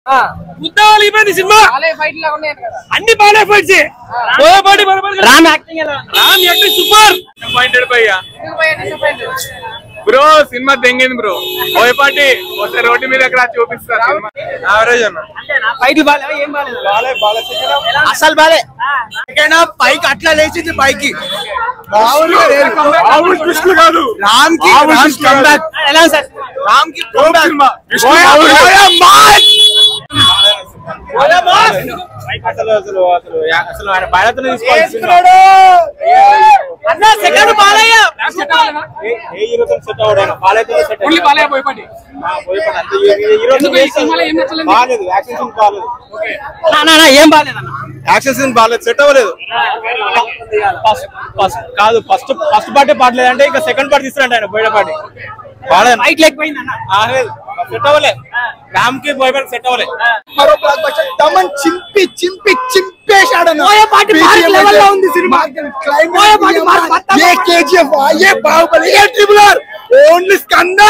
ఉద్దాలు అయిపోయింది సినిమా అన్ని బాగానే ఫైట్స్ పోయేపాటి రామ్ యాక్టింగ్ ఎలా రామ్ యాక్టింగ్ సూపర్ డిసప్పాయింటెడ్ భయ్యా బ్రో సినిమా దెంగింది బ్రో పోయపాటి ఒకసారి రోడ్డు మీద ఎక్కడ చూపిస్తారు యావరేజ్ అన్న ఫైట్లు బాగాలేవా ఏం బాగాలేదు అసలు బాలే పైకి అట్లా లేచింది పైకి కృష్ణ కాదు రామ్ కి రామ్ comeback. ఎలా ఉంది సార్ రామ్ కి comeback. అసలు అసలు అసలు అసలు ఆయన బాధ్యతను వేసుకున్నాడు. అన్న సెకండ్ బాలయ్య ఏ హీరోతో సెట్ అవ్వడం బాలయ్యతో సెట్ ఓన్లీ బాలయ్య పోయేపాటి ఎందుకు ఈ సినిమాలో ఏం నచ్చలేదు? బాగాలేదు యాక్షన్ సీన్ బాగాలేదు అన్న, అన్న, అన్న, ఏం బాగాలేదు అన్న యాక్షన్ సీన్ బాగాలేదు సెట్ అవ్వలేదు ఫస్ట్ కాదు ఫస్ట్ ఫస్ట్ పార్టీ పాడలేదు అంటే ఇంకా సెకండ్ పార్ట్ తీస్తారంట ఆయన బోయడ పార్టీ బాగాలేదు ఫైట్ లేకపోయింది అన్న సెట్ అవ్వలే రామ్ కి బోయపాటి సెట్ అవ్వలే మరో బ్లాక్ బస్టర్ దమన్ చింపి చింపి చింపేశాడు అన్న. బోయపాటి మార్క్ BGM లెవెల్లో అయితే ఉంది సినిమా. క్లైమాక్స్ బోయపాటి మార్క్ మొత్తం ఏ కేజీఎఫ్ ఏ బాహుబలి ఏ ట్రిపుల్ ఆర్ ఓన్లీ స్కంద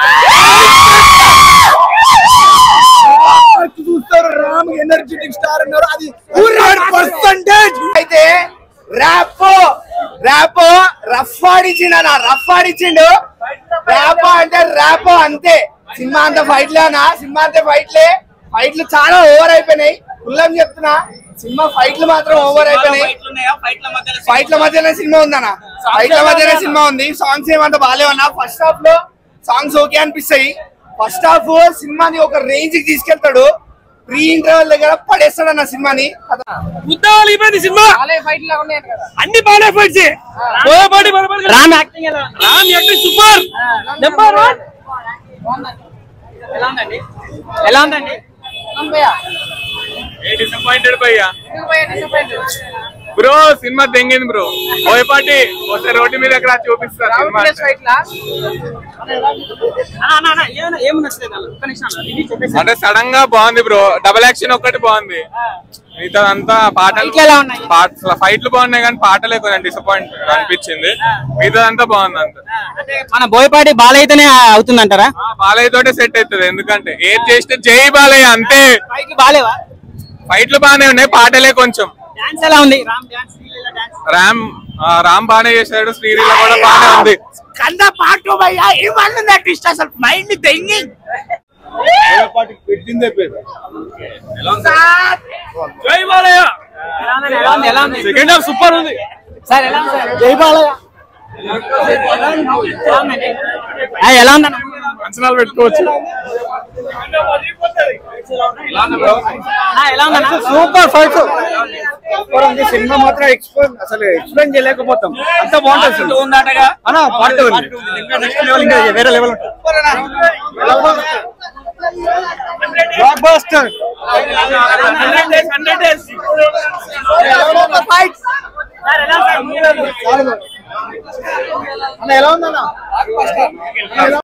చూస్తారు రామ్ ఎనర్జెటిక్ స్టార్ అన్నారు అది హండ్రెడ్ పర్సెంటేజ్ అయితే ర్యాప్ ర్యాప్ రఫ్ ఆడిచిండు అన్న రఫ్ ఆడిచిండు ర్యాప్ అంటే ర్యాప్ అంతే సినిమా అంత ఫైట్ లేనా సినిమా అంతే ఫైట్లే ఫైట్లు చాలా ఓవర్ అయిపోయినాయి కుల్లం చెప్తున్నా సినిమా ఫైట్లు మాత్రం ఓవర్ అయిపోయినాయి ఫైట్ల మధ్యనే సినిమా ఉందన్న ఫైట్ల మధ్యనే సినిమా ఉంది సాంగ్స్ ఏమంత బాగాలేవన్నా ఫస్ట్ హాఫ్ లో సాంగ్స్ ఓకే అనిపిస్తాయి ఫస్ట్ హాఫ్ సినిమాని ఒక రేంజ్ కి తీసుకెళ్తాడు ప్రీ ఇంటర్వెల్ దగ్గర పడేస్తాడు అన్న సినిమాని ఉద్దాలు అయిపోయింది సినిమా అన్ని బాగానే ఫైట్స్ పోయేపాటి రామ్ యాక్టింగ్ ఎలా Ram acting super number one ఎలా ఉందండి ఎలా ఉందండి ఏ డిసప్పాయింటెడ్ భయ్యా బ్రో సినిమా దెంగింది బ్రో బోయపాటి ఒకసారి రోడ్డు మీద ఎక్కడ చూపిస్తారు సినిమా అన్న, అన్న, అన్న, ఏమన్నా- ఏం నచ్చలేదు అన్న? ఒక్క నిమిషం అన్న, ఇది చెప్పేసి. అంటే సడన్ గా బాగుంది బ్రో డబల్ యాక్షన్ ఒక్కటి బాగుంది మిగతా అంతా పాటలు ఫైట్లు ఎలా ఉన్నాయి? పాట ఫైట్లు బాగున్నాయి కానీ పాటలే కొంచెం డిసప్పాయింట్ అనిపించింది మిగతా అంతా బాగుంది అంత అంటే మన బోయపాటి బాలయ్యతోనే అవుతుందంటారా బాలయ్య తోటే సెట్ అవుతుంది ఎందుకంటే ఏది చేస్తే జై బాలయ్య అంతే ఫైట్లు బాగాలేవా ఫైట్లు బాగానే ఉన్నాయి పాటలే కొంచెం డాన్స్ ఎలా ఉంది రామ్ డాన్స్ శ్రీలీల డాన్స్ రామ్ ఆ, రామ్ బాగానే చేశాడు శ్రీలీల కూడా బాగానే ఉంది కంద పాటు భయ్యా ఏమన్నా ట్విస్ట్ అసలు మైండ్ తెంగి జై బాలయ్య ఎలా ఉంది ఎలా ఉంది ఎలా ఉంది సెకండ్ హాఫ్ సూపర్ ఉంది సార్ ఎలా ఉంది సార్ జై బాలయ్య ఎలా ఉందండి ఆ, ఎలా ఉందన్న అంచనాలు పెట్టుకోవచ్చు ఆ, ఎలా ఉందన్న సూపర్ ఫైట్ సినిమా మాత్రం ఎక్స్ప్లెయిన్ అసలు ఎక్స్ప్లెయిన్ చేయలేకపోతాం అంత బాగుంటుంది ఉందటగా అన్న పార్ట్ నెక్స్ట్ లెవెల్ ఇంకా వేరే level blockbuster fight sir ఎలా ఉంది సార్ అన్న ఎలా ఉందన్న